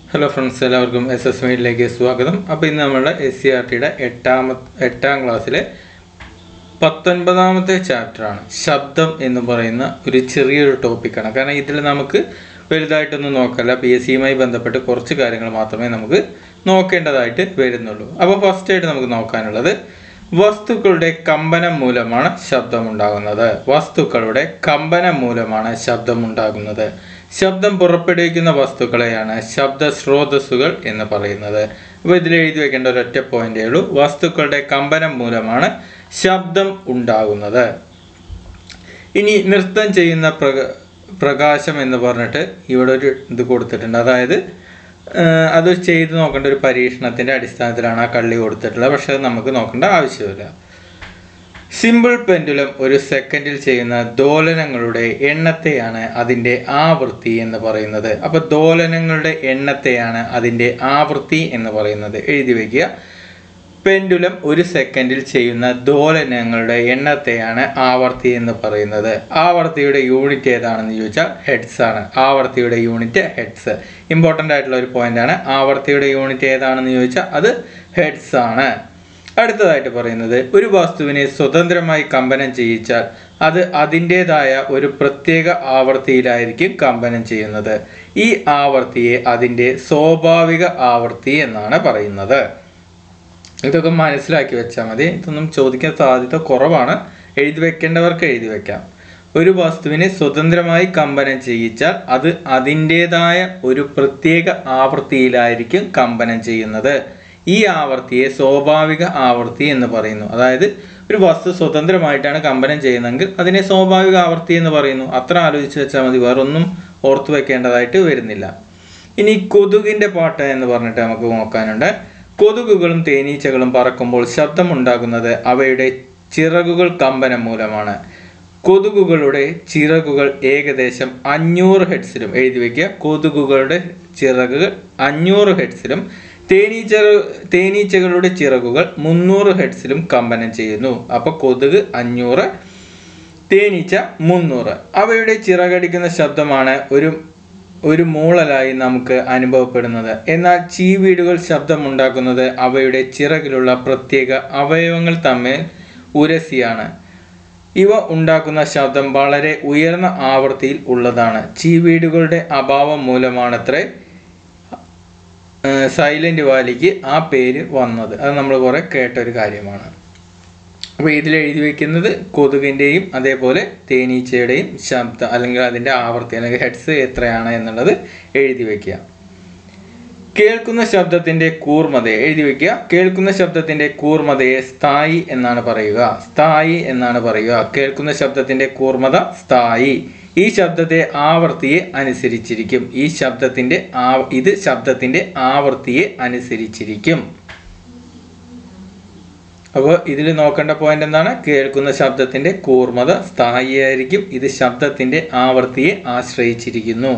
hello friends എല്ലാവർക്കും S S മീഡിലേക്ക് സ്വാഗതം അപ്പോൾ ഇന്ന് നമ്മളുടെ എസ് സി ആർ ടിയുടെ എട്ടാമ എട്ടാം ക്ലാസ്സിലെ പത്തൊൻപതാമത്തെ ചാപ്റ്ററാണ് ശബ്ദം എന്ന് പറയുന്ന ഒരു ചെറിയൊരു ടോപ്പിക്കാണ് കാരണം ഇതിൽ നമുക്ക് വലുതായിട്ടൊന്നും നോക്കല്ല പി എസ് സിയുമായി ബന്ധപ്പെട്ട് കുറച്ച് കാര്യങ്ങൾ മാത്രമേ നമുക്ക് നോക്കേണ്ടതായിട്ട് വരുന്നുള്ളൂ അപ്പോൾ ഫസ്റ്റ് ആയിട്ട് നമുക്ക് നോക്കാനുള്ളത് വസ്തുക്കളുടെ കമ്പനം മൂലമാണ് ശബ്ദമുണ്ടാകുന്നത് വസ്തുക്കളുടെ കമ്പനം മൂലമാണ് ശബ്ദമുണ്ടാകുന്നത് ശബ്ദം പുറപ്പെടുവിക്കുന്ന വസ്തുക്കളെയാണ് ശബ്ദ സ്രോതസ്സുകൾ എന്ന് പറയുന്നത് അപ്പോൾ ഇതിൽ എഴുതി വെക്കേണ്ട ഒരൊറ്റ പോയിന്റേ ഉള്ളൂ വസ്തുക്കളുടെ കമ്പനം മൂലമാണ് ശബ്ദം ഉണ്ടാകുന്നത് ഇനി നൃത്തം ചെയ്യുന്ന പ്രക പ്രകാശം എന്ന് പറഞ്ഞിട്ട് ഇവിടെ ഒരു ഇത് കൊടുത്തിട്ടുണ്ട് അതായത് ആഹ് അത് ചെയ്ത് നോക്കേണ്ട ഒരു പരീക്ഷണത്തിന്റെ അടിസ്ഥാനത്തിലാണ് ആ കള്ളി കൊടുത്തിട്ടുള്ളത് പക്ഷെ അത് നമുക്ക് നോക്കേണ്ട ആവശ്യമില്ല സിമ്പിൾ പെൻഡുലം ഒരു സെക്കൻഡിൽ ചെയ്യുന്ന ദോലനങ്ങളുടെ എണ്ണത്തെയാണ് അതിൻ്റെ ആവൃത്തി എന്ന് പറയുന്നത് അപ്പോൾ ദോലനങ്ങളുടെ എണ്ണത്തെയാണ് അതിൻ്റെ ആവൃത്തി എന്ന് പറയുന്നത് എഴുതി വയ്ക്കുക പെൻഡുലം ഒരു സെക്കൻഡിൽ ചെയ്യുന്ന ദോലനങ്ങളുടെ എണ്ണത്തെയാണ് ആവർത്തി എന്ന് പറയുന്നത് ആവർത്തിയുടെ യൂണിറ്റ് ഏതാണെന്ന് ചോദിച്ചാൽ ഹെഡ്സ് ആണ് ആവർത്തിയുടെ യൂണിറ്റ് ഹെഡ്സ് ഇമ്പോർട്ടൻ്റ് ആയിട്ടുള്ള ഒരു പോയിന്റ് ആണ് ആവർത്തിയുടെ യൂണിറ്റ് ഏതാണെന്ന് ചോദിച്ചാൽ അത് ഹെഡ്സ് ആണ് അടുത്തതായിട്ട് പറയുന്നത് ഒരു വസ്തുവിനെ സ്വതന്ത്രമായി കമ്പനം ചെയ്യിച്ചാൽ അത് അതിൻ്റെതായ ഒരു പ്രത്യേക ആവർത്തിയിലായിരിക്കും കമ്പനം ചെയ്യുന്നത് ഈ ആവർത്തിയെ അതിൻ്റെ സ്വാഭാവിക ആവർത്തി എന്നാണ് പറയുന്നത് ഇതൊക്കെ മനസ്സിലാക്കി വെച്ചാൽ മതി ഇതൊന്നും ചോദിക്കാൻ സാധ്യത കുറവാണ് എഴുതി വെക്കേണ്ടവർക്ക് എഴുതി വെക്കാം ഒരു വസ്തുവിനെ സ്വതന്ത്രമായി കമ്പനം ചെയ്യിച്ചാൽ അത് അതിൻ്റെതായ ഒരു പ്രത്യേക ആവൃത്തിയിലായിരിക്കും കമ്പനം ചെയ്യുന്നത് ഈ ആവർത്തിയെ സ്വാഭാവിക ആവർത്തി എന്ന് പറയുന്നു അതായത് ഒരു വസ്തു സ്വതന്ത്രമായിട്ടാണ് കമ്പനം ചെയ്യുന്നതെങ്കിൽ അതിനെ സ്വാഭാവിക ആവർത്തി എന്ന് പറയുന്നു അത്ര ആലോചിച്ച് വെച്ചാൽ മതി വേറൊന്നും ഓർത്തു വെക്കേണ്ടതായിട്ട് വരുന്നില്ല ഇനി കൊതുകിന്റെ പാട്ട് എന്ന് പറഞ്ഞിട്ട് നമുക്ക് നോക്കാനുണ്ട് കൊതുകുകളും തേനീച്ചകളും പറക്കുമ്പോൾ ശബ്ദമുണ്ടാകുന്നത് അവയുടെ ചിറകുകൾ കമ്പനം മൂലമാണ് കൊതുകുകളുടെ ചിറകുകൾ ഏകദേശം അഞ്ഞൂറ് ഹെഡ്സിലും എഴുതി വയ്ക്കുക കൊതുകുകളുടെ ചിറകുകൾ അഞ്ഞൂറ് ഹെഡ്സിലും തേനീച്ച തേനീച്ചകളുടെ ചിറകുകൾ മുന്നൂറ് ഹെഡ്സിലും കമ്പനം ചെയ്യുന്നു അപ്പൊ കൊതുക് അഞ്ഞൂറ് തേനീച്ച മുന്നൂറ് അവയുടെ ചിറകടിക്കുന്ന ശബ്ദമാണ് ഒരു ഒരു മൂളലായി നമുക്ക് അനുഭവപ്പെടുന്നത് എന്നാൽ ചീവീടുകൾ ശബ്ദമുണ്ടാക്കുന്നത് അവയുടെ ചിറകിലുള്ള പ്രത്യേക അവയവങ്ങൾ തമ്മിൽ ഉരസിയാണ് ഇവ ഉണ്ടാക്കുന്ന ശബ്ദം വളരെ ഉയർന്ന ആവൃത്തിയിൽ ഉള്ളതാണ് ചീവീടുകളുടെ അഭാവം മൂലമാണത്രേ സൈലന്റ് വാലിക്ക് ആ പേര് വന്നത് അത് നമ്മൾ കുറെ കേട്ട ഒരു കാര്യമാണ് അപ്പോൾ ഇതിൽ എഴുതി വെക്കുന്നത് കൊതുകിൻ്റെയും അതേപോലെ തേനീച്ചയുടെയും ശബ്ദം അല്ലെങ്കിൽ അതിൻ്റെ ആവർത്തി അല്ലെങ്കിൽ ഹെഡ്സ് എത്രയാണ് എന്നുള്ളത് എഴുതി വെക്കുക കേൾക്കുന്ന ശബ്ദത്തിന്റെ കൂർമതയെ എഴുതി വെക്കുക കേൾക്കുന്ന ശബ്ദത്തിന്റെ കൂർമതയെ സ്ഥായി എന്നാണ് പറയുക സ്ഥായി എന്നാണ് പറയുക കേൾക്കുന്ന ശബ്ദത്തിന്റെ കൂർമത സ്ഥായി ഈ ശബ്ദത്തെ ആവർത്തിയെ അനുസരിച്ചിരിക്കും ഈ ശബ്ദത്തിന്റെ ആ ഇത് ശബ്ദത്തിന്റെ ആവർത്തിയെ അനുസരിച്ചിരിക്കും അപ്പോൾ ഇതിൽ നോക്കേണ്ട പോയിന്റ് എന്താണ് കേൾക്കുന്ന ശബ്ദത്തിന്റെ കൂർമത സ്ഥായിയായിരിക്കും ഇത് ശബ്ദത്തിന്റെ ആവർത്തിയെ ആശ്രയിച്ചിരിക്കുന്നു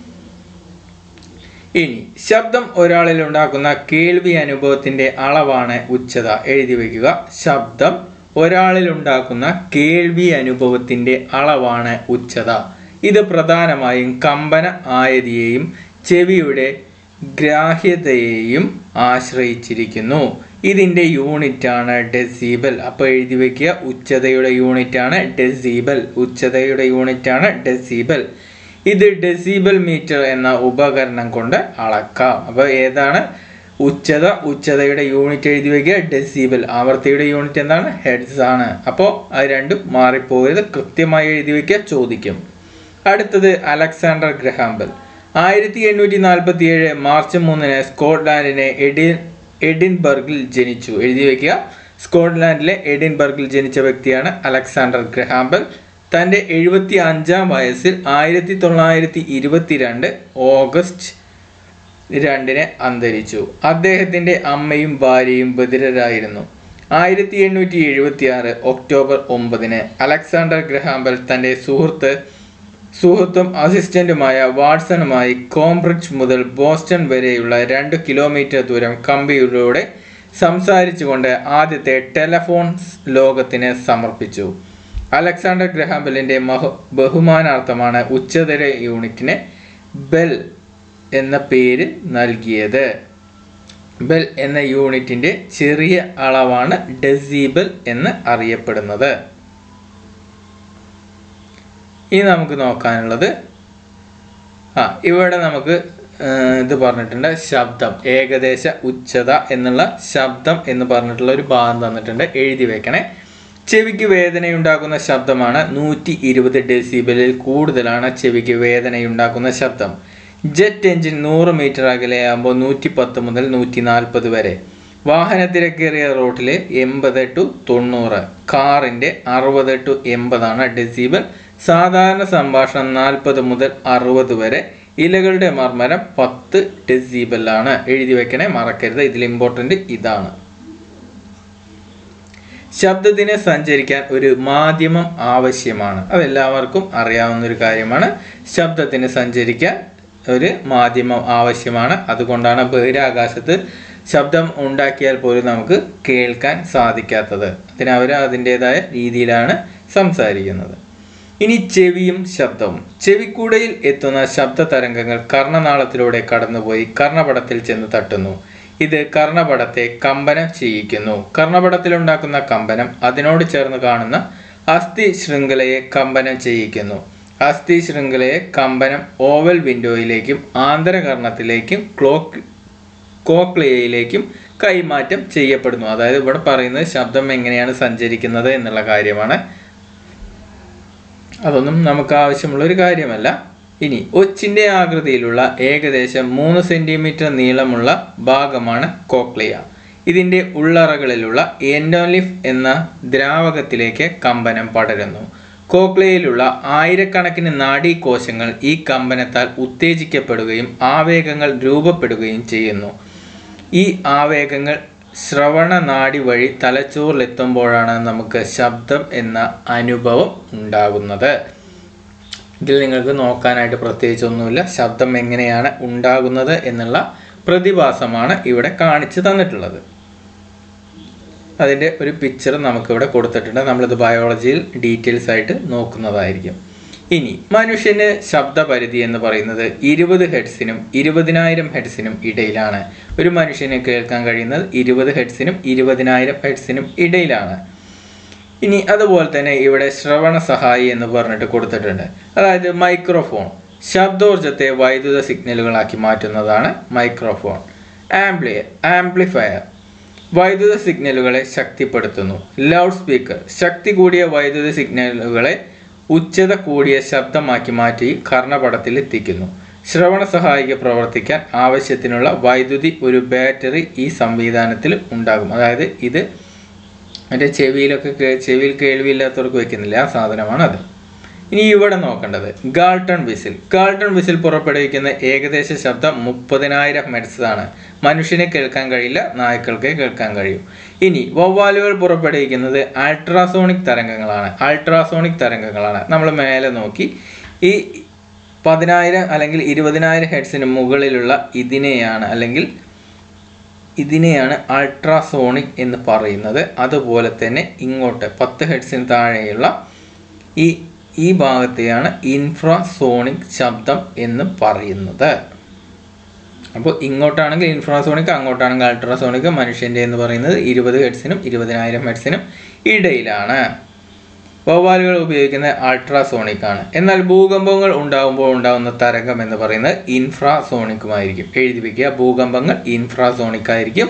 ഇനി ശബ്ദം ഒരാളിൽ ഉണ്ടാക്കുന്ന കേൾവി അനുഭവത്തിന്റെ അളവാണ് ഉച്ചത എഴുതി വയ്ക്കുക ശബ്ദം ഒരാളിൽ ഉണ്ടാക്കുന്ന കേൾവി അനുഭവത്തിന്റെ അളവാണ് ഉച്ചത ഇത് പ്രധാനമായും കമ്പന ആയതിയെയും ചെവിയുടെ ഗ്രാഹ്യതയെയും ആശ്രയിച്ചിരിക്കുന്നു ഇതിന്റെ യൂണിറ്റ് ആണ് ഡെസിബൽ അപ്പോൾ എഴുതി വെക്കുക ഉച്ചതയുടെ യൂണിറ്റ് ആണ് ഡെസിബൽ ഉച്ചതയുടെ യൂണിറ്റ് ആണ് ഡെസിബൽ ഇത് ഡെസിബൽ മീറ്റർ എന്ന ഉപകരണം കൊണ്ട് അളക്കാം അപ്പോൾ ഏതാണ് ഉച്ചത ഉച്ചതയുടെ യൂണിറ്റ് എഴുതി വയ്ക്കുക ഡെസിബൽ ആവർത്തിയുടെ യൂണിറ്റ് എന്താണ് ഹെഡ്സ് ആണ് അപ്പോൾ അത് രണ്ടും മാറിപ്പോയത് കൃത്യമായി എഴുതി വയ്ക്കുക ചോദിക്കും അടുത്തത് അലക്സാണ്ടർ ഗ്രഹാംബൽ ആയിരത്തി എണ്ണൂറ്റി നാൽപ്പത്തി ഏഴ് മാർച്ച് മൂന്നിന് സ്കോട്ട്ലാൻഡിനെ എഡിൻ എഡിൻബർഗിൽ ജനിച്ചു എഴുതി വയ്ക്കുക സ്കോട്ട്ലാൻഡിലെ എഡിൻബർഗിൽ ജനിച്ച വ്യക്തിയാണ് അലക്സാണ്ടർ ഗ്രഹാംബൽ തൻ്റെ എഴുപത്തി അഞ്ചാം വയസ്സിൽ ആയിരത്തി തൊള്ളായിരത്തി ഇരുപത്തിരണ്ട് ഓഗസ്റ്റ് രണ്ടിന് അന്തരിച്ചു അദ്ദേഹത്തിൻ്റെ അമ്മയും ഭാര്യയും ബധിരരായിരുന്നു ആയിരത്തി എണ്ണൂറ്റി എഴുപത്തി ആറ് ഒക്ടോബർ ഒമ്പതിന് അലക്സാണ്ടർ ഗ്രഹാംബൽ തൻ്റെ സുഹൃത്ത് സുഹൃത്തും അസിസ്റ്റന്റുമായ വാട്സണുമായി കോംബ്രിഡ്ജ് മുതൽ ബോസ്റ്റൺ വരെയുള്ള രണ്ട് കിലോമീറ്റർ ദൂരം കമ്പിയിലൂടെ സംസാരിച്ചുകൊണ്ട് ആദ്യത്തെ ടെലഫോൺ ലോകത്തിന് സമർപ്പിച്ചു അലക്സാണ്ടർ ഗ്രഹാംബലിന്റെ മഹ ബഹുമാനാർത്ഥമാണ് ഉച്ചതര യൂണിറ്റിനെ ബെൽ എന്ന പേര് നൽകിയത് ബെൽ എന്ന യൂണിറ്റിന്റെ ചെറിയ അളവാണ് ഡെസിബൽ എന്ന് അറിയപ്പെടുന്നത് ഇനി നമുക്ക് നോക്കാനുള്ളത് ആ ഇവിടെ നമുക്ക് ആ, ഇത് പറഞ്ഞിട്ടുണ്ട് ശബ്ദം ഏകദേശ ഉച്ചത എന്നുള്ള ശബ്ദം എന്ന് പറഞ്ഞിട്ടുള്ള ഒരു ഭാഗം തന്നിട്ടുണ്ട് എഴുതി വെക്കണേ ചെവിക്ക് വേദനയുണ്ടാക്കുന്ന ശബ്ദമാണ് നൂറ്റി ഇരുപത് ഡെസിബലിൽ കൂടുതലാണ് ചെവിക്ക് വേദനയുണ്ടാക്കുന്ന ശബ്ദം ജെറ്റ് എഞ്ചിൻ നൂറ് മീറ്റർ അകലെയാകുമ്പോൾ നൂറ്റി പത്ത് മുതൽ നൂറ്റി നാൽപ്പത് വരെ വാഹനത്തിരക്കേറിയ റോട്ടിലെ എൺപത് ടു തൊണ്ണൂറ് കാറിൻ്റെ അറുപത് ടു എൺപതാണ് ഡെസിബൽ സാധാരണ സംഭാഷണം നാൽപ്പത് മുതൽ അറുപത് വരെ ഇലകളുടെ മർമ്മരം പത്ത് ഡെസിബലാണ് എഴുതി വെക്കണേ മറക്കരുത് ഇതിൽ ഇമ്പോർട്ടൻ്റ് ഇതാണ് ശബ്ദത്തിന് സഞ്ചരിക്കാൻ ഒരു മാധ്യമം ആവശ്യമാണ് അതെല്ലാവർക്കും അറിയാവുന്ന ഒരു കാര്യമാണ് ശബ്ദത്തിന് സഞ്ചരിക്കാൻ ഒരു മാധ്യമം ആവശ്യമാണ് അതുകൊണ്ടാണ് ബഹിരാകാശത്ത് ശബ്ദം ഉണ്ടാക്കിയാൽ പോലും നമുക്ക് കേൾക്കാൻ സാധിക്കാത്തത് അതിന് അവർ അതിൻ്റെതായ രീതിയിലാണ് സംസാരിക്കുന്നത് ഇനി ചെവിയും ശബ്ദവും ചെവിക്കൂടയിൽ എത്തുന്ന ശബ്ദ തരംഗങ്ങൾ കർണനാളത്തിലൂടെ കടന്നുപോയി കർണപടത്തിൽ ചെന്ന് തട്ടുന്നു ഇത് കർണപടത്തെ കമ്പനം ചെയ്യിക്കുന്നു കർണപടത്തിലുണ്ടാക്കുന്ന കമ്പനം അതിനോട് ചേർന്ന് കാണുന്ന അസ്ഥി ശൃംഖലയെ കമ്പനം ചെയ്യിക്കുന്നു അസ്ഥി ശൃംഖലയെ കമ്പനം ഓവൽ വിൻഡോയിലേക്കും ആന്തരകർണത്തിലേക്കും ക്ലോക്ക് കോക്ലിയയിലേക്കും കൈമാറ്റം ചെയ്യപ്പെടുന്നു അതായത് ഇവിടെ പറയുന്നത് ശബ്ദം എങ്ങനെയാണ് സഞ്ചരിക്കുന്നത് എന്നുള്ള കാര്യമാണ് അതൊന്നും നമുക്ക് ആവശ്യമുള്ള ഒരു കാര്യമല്ല ഇനി ഒച്ചിന്റെ ആകൃതിയിലുള്ള ഏകദേശം മൂന്ന് സെന്റിമീറ്റർ നീളമുള്ള ഭാഗമാണ് കോക്ലിയ ഇതിന്റെ ഉള്ളറകളിലുള്ള എൻഡോലിഫ് എന്ന ദ്രാവകത്തിലേക്ക് കമ്പനം പടരുന്നു കോക്ലിയയിലുള്ള ആയിരക്കണക്കിന് നാഡീകോശങ്ങൾ ഈ കമ്പനത്താൽ ഉത്തേജിക്കപ്പെടുകയും ആവേഗങ്ങൾ രൂപപ്പെടുകയും ചെയ്യുന്നു ഈ ആവേഗങ്ങൾ ശ്രവണ നാഡി വഴി തലച്ചോറിലെത്തുമ്പോഴാണ് നമുക്ക് ശബ്ദം എന്ന അനുഭവം ഉണ്ടാകുന്നത് ഇതിൽ നിങ്ങൾക്ക് നോക്കാനായിട്ട് പ്രത്യേകിച്ചൊന്നുമില്ല ശബ്ദം എങ്ങനെയാണ് ഉണ്ടാകുന്നത് എന്നുള്ള പ്രതിഭാസമാണ് ഇവിടെ കാണിച്ചു തന്നിട്ടുള്ളത് അതിൻ്റെ ഒരു പിക്ചർ നമുക്കിവിടെ കൊടുത്തിട്ടുണ്ട് നമ്മളിത് ബയോളജിയിൽ ഡീറ്റെയിൽസ് ആയിട്ട് നോക്കുന്നതായിരിക്കും ഇനി മനുഷ്യന് ശബ്ദപരിധി എന്ന് പറയുന്നത് ഇരുപത് ഹെഡ്സിനും ഇരുപതിനായിരം ഹെഡ്സിനും ഇടയിലാണ് ഒരു മനുഷ്യന് കേൾക്കാൻ കഴിയുന്നത് ഇരുപത് ഹെഡ്സിനും ഇരുപതിനായിരം ഹെഡ്സിനും ഇടയിലാണ് ഇനി അതുപോലെ തന്നെ ഇവിടെ ശ്രവണ സഹായി എന്ന് പറഞ്ഞിട്ട് കൊടുത്തിട്ടുണ്ട് അതായത് മൈക്രോഫോൺ ശബ്ദോർജത്തെ വൈദ്യുത സിഗ്നലുകളാക്കി മാറ്റുന്നതാണ് മൈക്രോഫോൺ ആംപ്ലിയർ ആംപ്ലിഫയർ വൈദ്യുത സിഗ്നലുകളെ ശക്തിപ്പെടുത്തുന്നു ലൗഡ് സ്പീക്കർ ശക്തി കൂടിയ വൈദ്യുത സിഗ്നലുകളെ ഉച്ചത കൂടിയ ശബ്ദമാക്കി മാറ്റി കർണപടത്തിൽ എത്തിക്കുന്നു ശ്രവണ സഹായിക്ക് പ്രവർത്തിക്കാൻ ആവശ്യത്തിനുള്ള വൈദ്യുതി ഒരു ബാറ്ററി ഈ സംവിധാനത്തിൽ ഉണ്ടാകും അതായത് ഇത് മറ്റേ ചെവിയിലൊക്കെ കേ- ചെവിയിൽ കേൾവിയില്ലാത്തവർക്ക് വെക്കുന്നില്ല ആ സാധനമാണ് അത് ഇനി ഇവിടെ നോക്കേണ്ടത് ഗാൾട്ടൺ വിസിൽ ഗാൾട്ടൺ വിസിൽ പുറപ്പെടുവിക്കുന്ന ഏകദേശ ശബ്ദം മുപ്പതിനായിരം മെഡ്സ് ആണ് മനുഷ്യനെ കേൾക്കാൻ കഴിയില്ല നായ്ക്കൾക്ക് കേൾക്കാൻ കഴിയും ഇനി വവ്വാലുകൾ പുറപ്പെടുവിക്കുന്നത് അൾട്രാസോണിക് തരംഗങ്ങളാണ് അൾട്രാസോണിക് തരംഗങ്ങളാണ് നമ്മൾ മേലെ നോക്കി ഈ പതിനായിരം അല്ലെങ്കിൽ ഇരുപതിനായിരം ഹെഡ്സിന് മുകളിലുള്ള ഇതിനെയാണ് അല്ലെങ്കിൽ ഇതിനെയാണ് അൾട്രാസോണിക് എന്ന് പറയുന്നത് അതുപോലെ തന്നെ ഇങ്ങോട്ട് പത്ത് ഹെഡ്സിന് താഴെയുള്ള ഈ ഈ ഭാഗത്തെയാണ് ഇൻഫ്രാസോണിക് ശബ്ദം എന്ന് പറയുന്നത് അപ്പോൾ ഇങ്ങോട്ടാണെങ്കിൽ ഇൻഫ്രാസോണിക് അങ്ങോട്ടാണെങ്കിൽ അൾട്രാസോണിക് മനുഷ്യൻ്റെ എന്ന് പറയുന്നത് ഇരുപത് ഹെഡ്സിനും ഇരുപതിനായിരം ഹെഡ്സിനും ഇടയിലാണ് വവ്വാലുകൾ ഉപയോഗിക്കുന്നത് അൾട്രാസോണിക് ആണ് എന്നാൽ ഭൂകമ്പങ്ങൾ ഉണ്ടാകുമ്പോൾ ഉണ്ടാകുന്ന തരംഗം എന്ന് പറയുന്നത് ഇൻഫ്രാസോണിക്കുമായിരിക്കും എഴുതി വെക്കുക ഭൂകമ്പങ്ങൾ ഇൻഫ്രാസോണിക് ആയിരിക്കും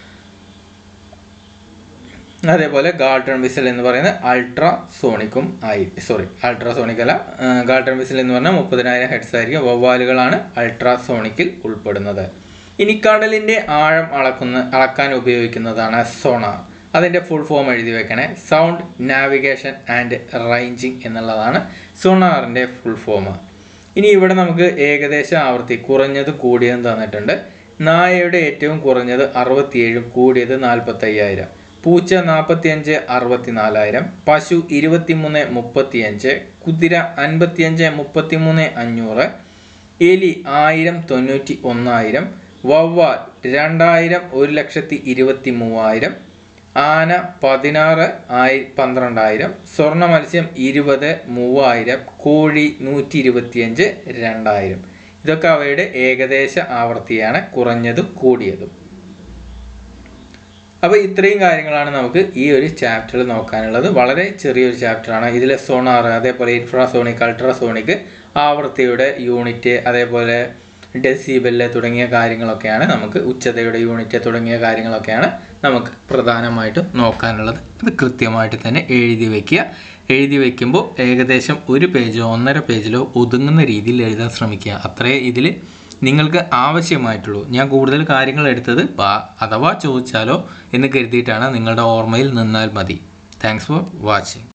അതേപോലെ ഗാൾട്ടൺ വിസിൽ എന്ന് പറയുന്നത് അൾട്രാസോണിക്കും ആയി സോറി അൾട്രാസോണിക് അല്ല ആ, ഗാൾട്ടൺ വിസിൽ എന്ന് പറഞ്ഞാൽ മുപ്പതിനായിരം ഹെഡ്സ് ആയിരിക്കും വവ്വാലുകളാണ് അൾട്രാസോണിക്കിൽ ഉൾപ്പെടുന്നത് ഇനി കടലിന്റെ ആഴം അളക്കുന്ന അളക്കാൻ ഉപയോഗിക്കുന്നതാണ് സോണാർ അതിന്റെ ഫുൾ ഫോം എഴുതി വെക്കണേ സൗണ്ട് നാവിഗേഷൻ ആൻഡ് റേഞ്ചിങ് എന്നുള്ളതാണ് സോണാറിന്റെ ഫുൾ ഫോം ഇനി ഇവിടെ നമുക്ക് ഏകദേശ ആവൃത്തി കുറഞ്ഞത് കൂടിയതും തന്നിട്ടുണ്ട് നായയുടെ ഏറ്റവും കുറഞ്ഞത് അറുപത്തിയേഴും കൂടിയത് നാൽപ്പത്തയ്യായിരം പൂച്ച നാൽപ്പത്തിയഞ്ച് അറുപത്തിനാലായിരം പശു ഇരുപത്തിമൂന്ന് മുപ്പത്തിയഞ്ച് കുതിര അൻപത്തിയഞ്ച് മുപ്പത്തിമൂന്ന് അഞ്ഞൂറ് എലി ആയിരം തൊണ്ണൂറ്റി ഒന്നായിരം വവ്വാൽ രണ്ടായിരം ഒരു ലക്ഷത്തി ഇരുപത്തി മൂവായിരം ആന പതിനാറ് ആയി പന്ത്രണ്ടായിരം സ്വർണ്ണ മത്സ്യം ഇരുപത് മൂവായിരം കോഴി നൂറ്റി ഇരുപത്തിയഞ്ച് രണ്ടായിരം ഇതൊക്കെ അവയുടെ ഏകദേശ ആവൃത്തിയാണ് കുറഞ്ഞതും കൂടിയതും അപ്പോൾ ഇത്രയും കാര്യങ്ങളാണ് നമുക്ക് ഈ ഒരു ചാപ്റ്ററിൽ നോക്കാനുള്ളത് വളരെ ചെറിയൊരു ചാപ്റ്ററാണ് ഇതിലെ സോണാർ അതേപോലെ ഇൻഫ്രാസോണിക് അൾട്രാസോണിക് ആവൃത്തിയുടെ യൂണിറ്റ് അതേപോലെ ഡെസിബെല്ല് തുടങ്ങിയ കാര്യങ്ങളൊക്കെയാണ് നമുക്ക് ഉച്ചതയുടെ യൂണിറ്റ് തുടങ്ങിയ കാര്യങ്ങളൊക്കെയാണ് നമുക്ക് പ്രധാനമായിട്ടും നോക്കാനുള്ളത് ഇത് കൃത്യമായിട്ട് തന്നെ എഴുതി വയ്ക്കുക എഴുതി വയ്ക്കുമ്പോൾ ഏകദേശം ഒരു പേജോ ഒന്നര പേജിലോ ഒതുങ്ങുന്ന രീതിയിൽ എഴുതാൻ ശ്രമിക്കുക അത്രേ ഇതിൽ നിങ്ങൾക്ക് ആവശ്യമായിട്ടുള്ളൂ ഞാൻ കൂടുതൽ കാര്യങ്ങൾ എടുത്തത് പാ- അഥവാ ചോദിച്ചാലോ എന്ന് കരുതിയിട്ടാണ് നിങ്ങളുടെ ഓർമ്മയിൽ നിന്നാൽ മതി താങ്ക്സ് ഫോർ വാച്ചിങ്